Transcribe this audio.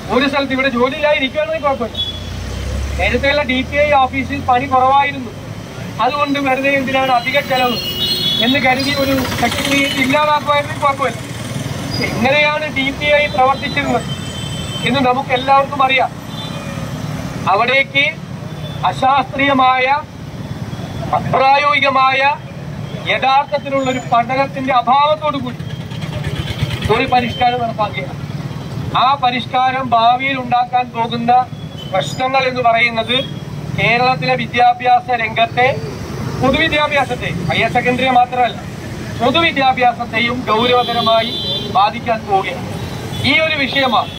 ഒരു സ്ഥലത്ത് ഇവിടെ ജോലിയില്ലാതെ ഇരിക്കുകയാണെങ്കിൽ കുഴപ്പമില്ല നേരത്തെയുള്ള ഡി പി ഐ ഓഫീസിൽ പണി കുറവായിരുന്നു അതുകൊണ്ട് വെറുതെ എന്തിനാണ് അധിക ചെലവ് എന്ന് കരുതി ഒരു സെക്രട്ടേറിയറ്റ് ഇല്ലാതാക്കുമായിരുന്നെങ്കിൽ കുഴപ്പമില്ല എങ്ങനെയാണ് ഡി പി ഐ പ്രവർത്തിച്ചിരുന്നത് എന്ന് നമുക്ക് എല്ലാവർക്കും അറിയാം അവിടേക്ക് അശാസ്ത്രീയമായ അപ്രായോഗികമായ യഥാർത്ഥത്തിലുള്ള ഒരു പഠനത്തിന്റെ അഭാവത്തോടു കൂടി ഒരു പരിഷ്കാരം നടപ്പാക്കുകയാണ് ആ പരിഷ്കാരം ഭാവിയിൽ ഉണ്ടാക്കാൻ പോകുന്ന പ്രശ്നങ്ങൾ എന്ന് പറയുന്നത് കേരളത്തിലെ വിദ്യാഭ്യാസ രംഗത്തെ പൊതുവിദ്യാഭ്യാസത്തെ ഹയർ സെക്കൻഡറി മാത്രമല്ല പൊതുവിദ്യാഭ്യാസത്തെയും ഗൗരവതരമായി ബാധിക്കാൻ പോവുകയാണ് ഈ ഒരു വിഷയമാണ്